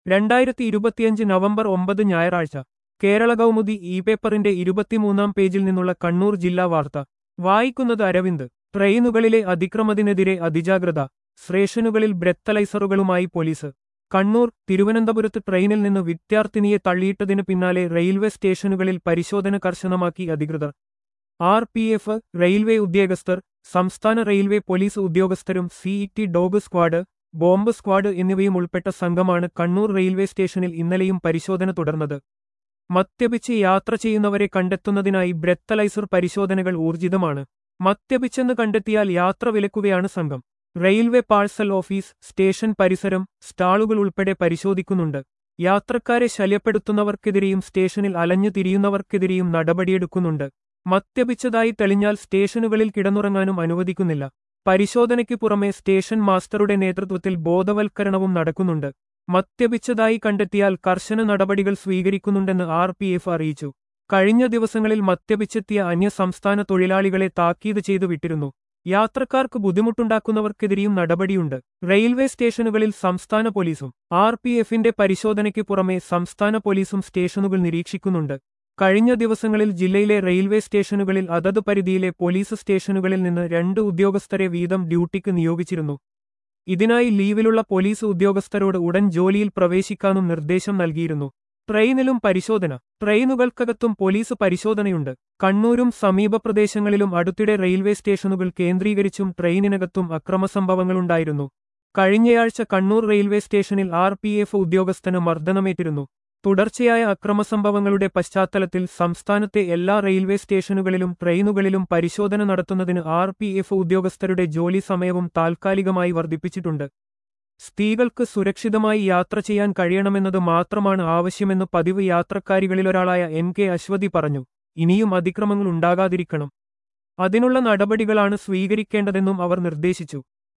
രണ്ടായിരത്തി ഇരുപത്തിയഞ്ച് നവംബർ ഒമ്പത് ഞായറാഴ്ച കേരള കൗമുദി ഇ പേപ്പറിന്റെ ഇരുപത്തിമൂന്നാം പേജിൽ നിന്നുള്ള കണ്ണൂർ ജില്ലാ വാർത്ത വായിക്കുന്നത് അരവിന്ദ് ട്രെയിനുകളിലെ അതിക്രമത്തിനെതിരെ അതിജാഗ്രത സ്റ്റേഷനുകളിൽ ബ്രെത്തലൈസറുകളുമായി പോലീസ് കണ്ണൂർ തിരുവനന്തപുരത്ത് ട്രെയിനിൽ നിന്ന് വിദ്യാർത്ഥിനിയെ തള്ളിയിട്ടതിനു പിന്നാലെ റെയിൽവേ സ്റ്റേഷനുകളിൽ പരിശോധന കർശനമാക്കി അധികൃതർ ആർ പി എഫ് റെയിൽവേ ഉദ്യോഗസ്ഥർ സംസ്ഥാന റെയിൽവേ പോലീസ് ഉദ്യോഗസ്ഥരും CET dog squad bomb squad എന്നിവയും ഉൾപ്പെട്ട സംഘമാണ് കണ്ണൂർ റെയിൽവേ സ്റ്റേഷനിൽ ഇന്നലെയും പരിശോധന തുടർന്നത് മദ്യപിച്ച് യാത്ര ചെയ്യുന്നവരെ കണ്ടെത്തുന്നതിനായി ബ്രെത്തലൈസർ പരിശോധനകൾ ഊർജിതമാണ് മദ്യപിച്ചെന്ന് കണ്ടെത്തിയാൽ യാത്ര വിലക്കുകയാണ് സംഘം റെയിൽവേ പാഴ്സൽ ഓഫീസ് സ്റ്റേഷൻ പരിസരം സ്റ്റാളുകൾ ഉൾപ്പെടെ പരിശോധിക്കുന്നുണ്ട് യാത്രക്കാരെ ശല്യപ്പെടുത്തുന്നവർക്കെതിരെയും സ്റ്റേഷനിൽ അലഞ്ഞു തിരിയുന്നവർക്കെതിരെയും നടപടിയെടുക്കുന്നുണ്ട് മദ്യപിച്ചതായി തെളിഞ്ഞാൽ സ്റ്റേഷനുകളിൽ കിടന്നുറങ്ങാനും അനുവദിക്കുന്നില്ല പരിശോധനയ്ക്ക് പുറമെ സ്റ്റേഷൻ മാസ്റ്ററുടെ നേതൃത്വത്തിൽ ബോധവൽക്കരണവും നടക്കുന്നുണ്ട് മദ്യപിച്ചതായി കണ്ടെത്തിയാൽ കർശന നടപടികൾ സ്വീകരിക്കുന്നുണ്ടെന്ന് ആർ പി എഫ് അറിയിച്ചു കഴിഞ്ഞ ദിവസങ്ങളിൽ മദ്യപിച്ചെത്തിയ അന്യസംസ്ഥാന തൊഴിലാളികളെ താക്കീത് ചെയ്തു വിട്ടിരുന്നു യാത്രക്കാർക്ക് ബുദ്ധിമുട്ടുണ്ടാക്കുന്നവർക്കെതിരെയും നടപടിയുണ്ട് റെയിൽവേ സ്റ്റേഷനുകളിൽ സംസ്ഥാന പോലീസും ആർ പി എഫിന്റെ പരിശോധനയ്ക്ക് പുറമെ സംസ്ഥാന പോലീസും സ്റ്റേഷനുകൾ നിരീക്ഷിക്കുന്നുണ്ട് കഴിഞ്ഞ ദിവസങ്ങളിൽ ജില്ലയിലെ റെയിൽവേ സ്റ്റേഷനുകളിൽ അതത് പരിധിയിലെ പോലീസ് സ്റ്റേഷനുകളിൽ നിന്ന് രണ്ട് ഉദ്യോഗസ്ഥരെ വീതം ഡ്യൂട്ടിക്ക് നിയോഗിച്ചിരുന്നു ഇതിനായി ലീവിലുള്ള പോലീസ് ഉദ്യോഗസ്ഥരോട് ഉടൻ ജോലിയിൽ പ്രവേശിക്കാനും നിർദ്ദേശം നൽകിയിരുന്നു ട്രെയിനിലും പരിശോധന ട്രെയിനുകൾക്കകത്തും പോലീസ് പരിശോധനയുണ്ട് കണ്ണൂരും സമീപ പ്രദേശങ്ങളിലും അടുത്തിടെ റെയിൽവേ സ്റ്റേഷനുകൾ കേന്ദ്രീകരിച്ചും ട്രെയിനിനകത്തും അക്രമസംഭവങ്ങളുണ്ടായിരുന്നു കഴിഞ്ഞയാഴ്ച കണ്ണൂർ റെയിൽവേ സ്റ്റേഷനിൽ ആർ പി എഫ് ഉദ്യോഗസ്ഥന് മർദ്ദനമേറ്റിരുന്നു തുടർച്ചയായ അക്രമസംഭവങ്ങളുടെ പശ്ചാത്തലത്തിൽ സംസ്ഥാനത്തെ എല്ലാ റെയിൽവേ സ്റ്റേഷനുകളിലും ട്രെയിനുകളിലും പരിശോധന നടത്തുന്നതിന് ആർ പി എഫ് ഉദ്യോഗസ്ഥരുടെ ജോലി സമയവും താൽക്കാലികമായി വർദ്ധിപ്പിച്ചിട്ടുണ്ട് സ്ത്രീകൾക്ക് സുരക്ഷിതമായി യാത്ര ചെയ്യാൻ കഴിയണമെന്നത് മാത്രമാണ് ആവശ്യമെന്ന് പതിവ് യാത്രക്കാരികളിലൊരാളായ എൻ കെ അശ്വതി പറഞ്ഞു ഇനിയും അതിക്രമങ്ങൾ ഉണ്ടാകാതിരിക്കണം അതിനുള്ള നടപടികളാണ് സ്വീകരിക്കേണ്ടതെന്നും അവർ നിർദ്ദേശിച്ചു